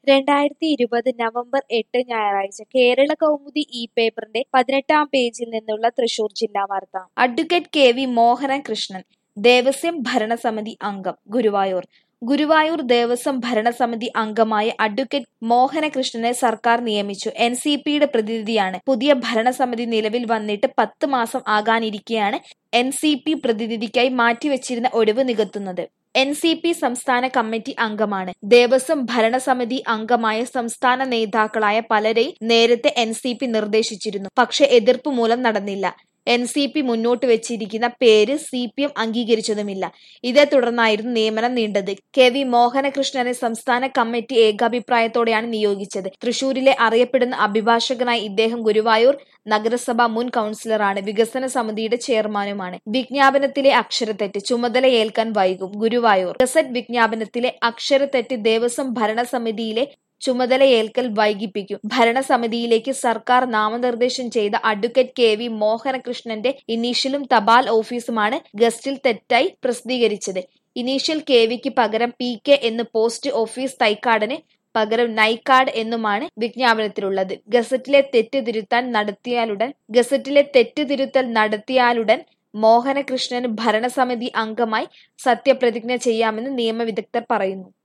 രണ്ടായിരത്തി ഇരുപത് നവംബർ എട്ട് ഞായറാഴ്ച കേരള കൗമുദി ഈ പേപ്പറിന്റെ പതിനെട്ടാം പേജിൽ നിന്നുള്ള തൃശൂർ ജില്ലാ വാർത്ത advocate K V Mohanan Krishnan Devaswom ഭരണസമിതി അംഗം ഗുരുവായൂർ ഗുരുവായൂർ ദേവസ്വം ഭരണസമിതി അംഗമായ അഡ്വക്കേറ്റ് മോഹനകൃഷ്ണനെ സർക്കാർ നിയമിച്ചു എൻ സി പിയുടെ പ്രതിനിധിയാണ് പുതിയ ഭരണസമിതി നിലവിൽ വന്നിട്ട് പത്ത് മാസം ആകാനിരിക്കെയാണ് എൻ സി പി പ്രതിനിധിക്കായി മാറ്റിവെച്ചിരുന്ന ഒഴിവ് നികത്തുന്നത് എൻ സി പി സംസ്ഥാന കമ്മിറ്റി അംഗമാണ് ദേവസ്വം ഭരണസമിതി അംഗമായ സംസ്ഥാന നേതാക്കളായ പലരെയും നേരത്തെ എൻ സി പി നിർദ്ദേശിച്ചിരുന്നു പക്ഷെ എതിർപ്പ് മൂലം നടന്നില്ല എൻ സി പി മുന്നോട്ട് വെച്ചിരിക്കുന്ന പേര് സി പി എം അംഗീകരിച്ചതുമില്ല ഇതേ തുടർന്നായിരുന്നു നിയമനം നീണ്ടത് കെ വി മോഹനകൃഷ്ണനെ സംസ്ഥാന കമ്മിറ്റി ഏകാഭിപ്രായത്തോടെയാണ് നിയോഗിച്ചത് തൃശൂരിലെ അറിയപ്പെടുന്ന അഭിഭാഷകനായി ഇദ്ദേഹം ഗുരുവായൂർ നഗരസഭ മുൻ കൗൺസിലറാണ് വികസന സമിതിയുടെ ചെയർമാനുമാണ് വിജ്ഞാപനത്തിലെ അക്ഷരത്തെറ്റ് ചുമതലയേൽക്കാൻ വൈകും ഗുരുവായൂർ ഗസറ്റ് വിജ്ഞാപനത്തിലെ അക്ഷരത്തെറ്റ് ദേവസ്വം ഭരണസമിതിയിലെ ചുമതലയേൽക്കൽ വൈകിപ്പിക്കും ഭരണസമിതിയിലേക്ക് സർക്കാർ നാമനിർദ്ദേശം ചെയ്ത അഡ്വക്കേറ്റ് കെ വി മോഹനകൃഷ്ണന്റെ ഇനീഷ്യലും തപാൽ ഓഫീസുമാണ് ഗസ്റ്റിൽ തെറ്റായി പ്രസിദ്ധീകരിച്ചത് ഇനീഷ്യൽ കെ വിക്ക് പകരം പി കെ എന്ന് പോസ്റ്റ് ഓഫീസ് തൈക്കാടിന് പകരം നൈക്കാട് എന്നുമാണ് വിജ്ഞാപനത്തിലുള്ളത് ഗസറ്റിലെ തെറ്റ് തിരുത്താൻ നടത്തിയാലുടൻ ഗസറ്റിലെ തെറ്റ് തിരുത്തൽ നടത്തിയാലുടൻ മോഹനകൃഷ്ണന് ഭരണസമിതി അംഗമായി സത്യപ്രതിജ്ഞ ചെയ്യാമെന്ന് നിയമവിദഗ്ധർ പറയുന്നു